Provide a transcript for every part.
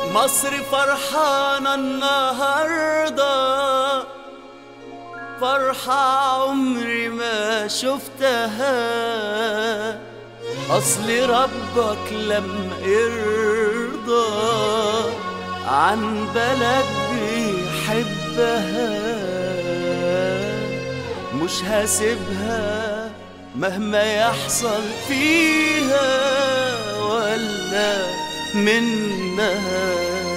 مصر فرحانة النهاردة فرحة عمري ما شفتها أصل ربك لما يرضى عن بلد بيحبها مش هسيبها مهما يحصل فيها ولا منها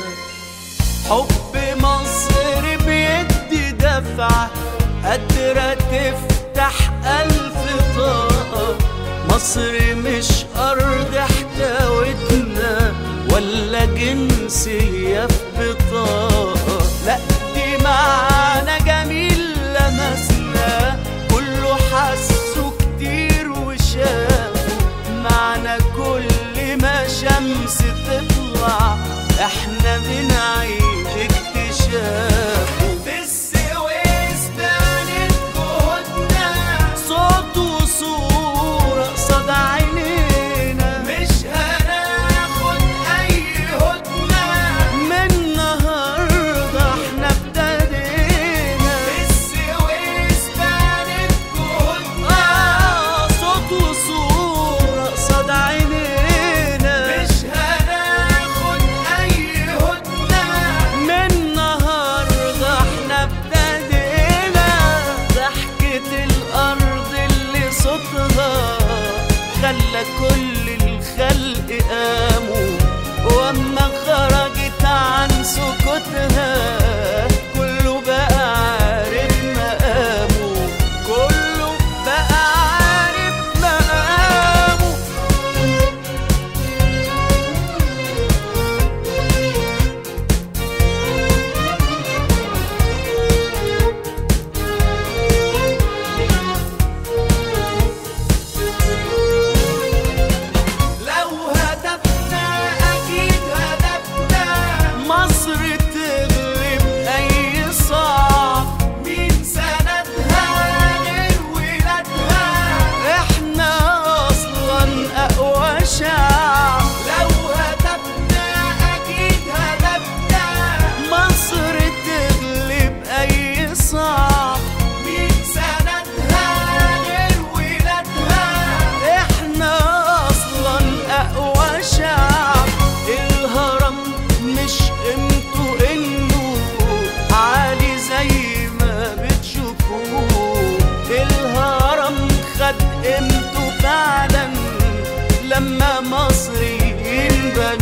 حب مصر بيدي دفعة قادرة تفتح ألف طاقة مصر مش أرض احتوتنا ولا جنسية في بطاقة لا دي معنى جميل لمسنا كله حسه كتير وشافه معنى كل ما شمس تطلع احنا بنعيد اكتشافه في السويس بانت جهودنا صوت وصورة قصاد عينينا مش هناخد اي هدنة من النهاردة احنا ابتدينا في السويس بانت جهودنا آه صوت وصورة قصاد عينينا مش هناخد اي هدنة من النهاردة احنا ابتدينا ضحكة الارض اللي صوتها خلى كل الخلق قاموا واما خرجت عن سكوتها كله بقى عارف مقامه كله بقى عارف مقامه لو هدفنا أكيد هدفنا مصر تغلب أي صعب مين سندها غير ولادها إحنا أصلا أقوى شعب لو هدفنا أكيد هدفنا مصر تغلب أي صعب مين سندها غير ولادها احنا اصلا اقوى شعب الهرم مش قيمته انه عالي زي ما بتشوفوه الهرم خد قيمته فعلا لما مصريين بنوه